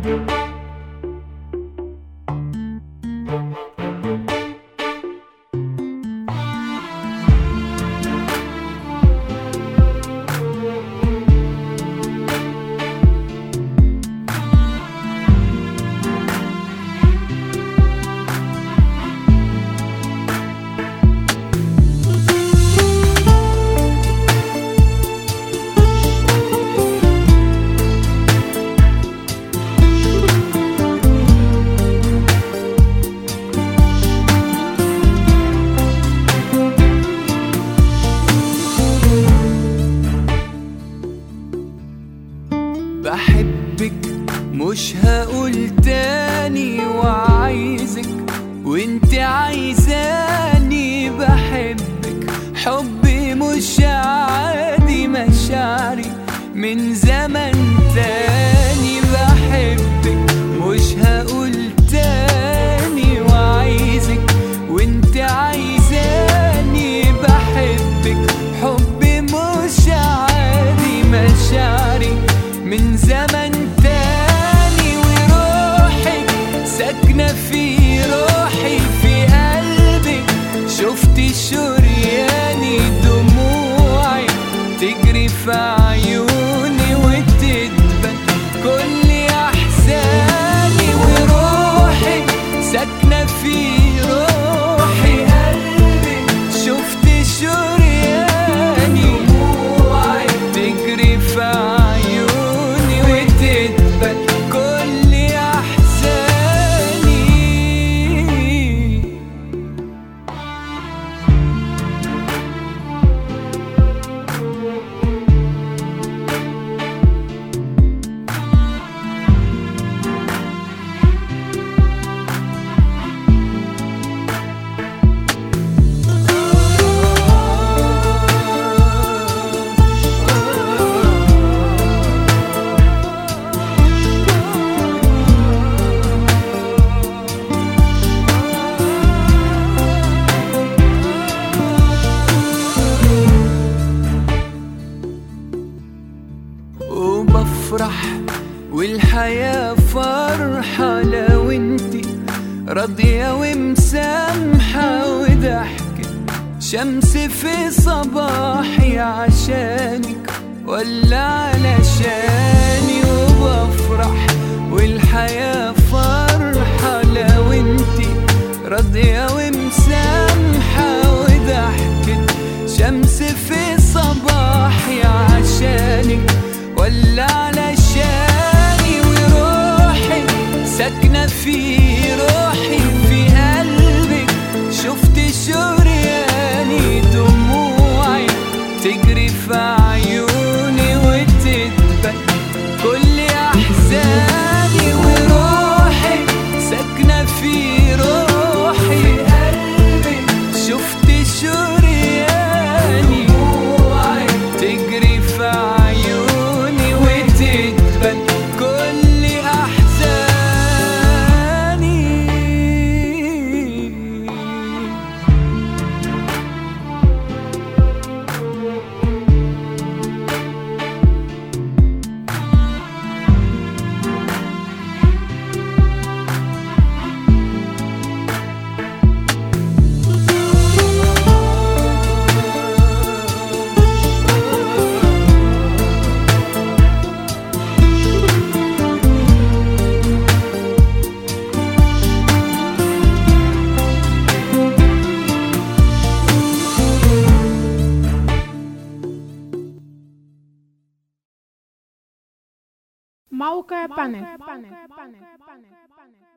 بحبك مش هقول تاني وعايزك وانت عايزاني بحبك حبي مش عادي مشاعري من زمن تاني بحبك مش هقول تاني وعايزك وانت عايزاني بحبك حبي مش عادي مشاعري من زمن تاني وروحك ساكنة في روحي في قلبي شفت شرياني دموعي تجري في عيوني وتدبل كل أحزاني وروحك ساكنة في روحي قلبي شفت شرياني دموعي تجري في عيوني وتدبل كل أحزاني وبفرح والحياة فرحة لو انتي راضية ومسامحة وضحكة شمس في صباحي عشانك ولا علشاني وبفرح والحياة فرحة لو انتي راضية ومسامحة وضحكة شمس في صباحي عشانك ولا علشاني وروحي ساكنة في روحي في قلبك شفت شرياني دموعي تجري في عيوني وتدبل كل أحزاني وروحي ساكنة في روحي قلبي شفت شرياني دموعي تجري في عيوني وتدبل كل أحزاني موقع بانل